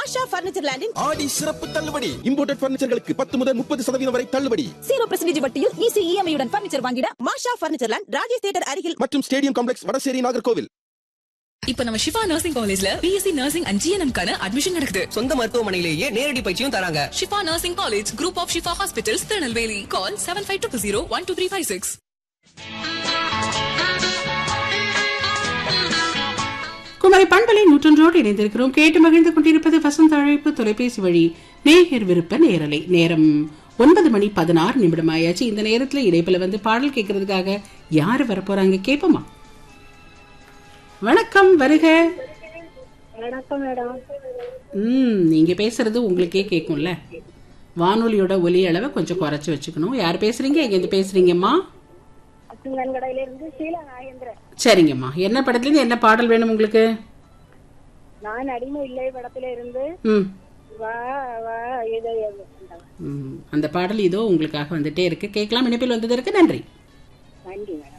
மாஷா furniture லேண்டின் ஆடி சிறப்பு தள்ளுபடி இம்போர்ட்டட் பர்னிச்சர்களுக்கு பத்து முதல் முப்பது சதவீதம் வரை தள்ளுபடி ஜீரோ பர்சன்டேஜ் வட்டியில் ஈஸி இஎம்ஐயுடன் பர்னிச்சர் வாங்கிட Masha furniture land Rajesh theatre அருகில் மற்றும் ஸ்டேடியம் காம்ப்ளெக்ஸ் வடசேரி நாகர்கோவில் இப்ப நம்ம ஷிஃபா நர்சிங் காலேஜ்ல பிஎஸ்சி நர்சிங் அண்ட் ஜிஎன்எம் கான அட்மிஷன் நடக்குது சொந்த மருத்துவமனையிலேயே நேரடி பயிற்சியும் தராங்க Shifa nursing college group of Shifa hospitals Tirunelveli call seven five two zero one two three five six Kumari பண்பலை நூற்றொன்றோடு இணைந்திருக்கிறோம் கேட்டு மகிழ்ந்து கொண்டிருப்பது வசந்த அழைப்பு தொலைபேசி வழி நேயர் விருப்ப நேரலை நேரம் ஒன்பது மணி பதினாறு நிமிடம் ஆயாச்சு இந்த நேரத்துல இடைப்புல வந்து பாடல் கேட்கறதுக்காக யாரு வரப்போறாங்க கேட்போமா வணக்கம் வருக வணக்கம் மேடம் ம் நீங்க பேசுறது உங்களுக்கே கேட்கும்ல வானொலியோட ஒலி அளவை கொஞ்சம் குறைச்சு வச்சுக்கணும் யார் பேசுறீங்க எங்க இருந்து பேசுறீங்கம்மா அச்சுங்கன்கடையில இருந்து ஷீலா நாகேந்திரன் சரிங்கம்மா என்ன படத்துல இருந்து என்ன பாடல் வேணும் உங்களுக்கு நான் அடிமை இல்லை படத்துல இருந்து ம் வா வா இதயம் ம், அந்த பாடல் இதோ உங்களுக்காக வந்துட்டே இருக்கு கேட்கலாம் இணைப்பில் வந்ததற்கு நன்றி நன்றி மேடம்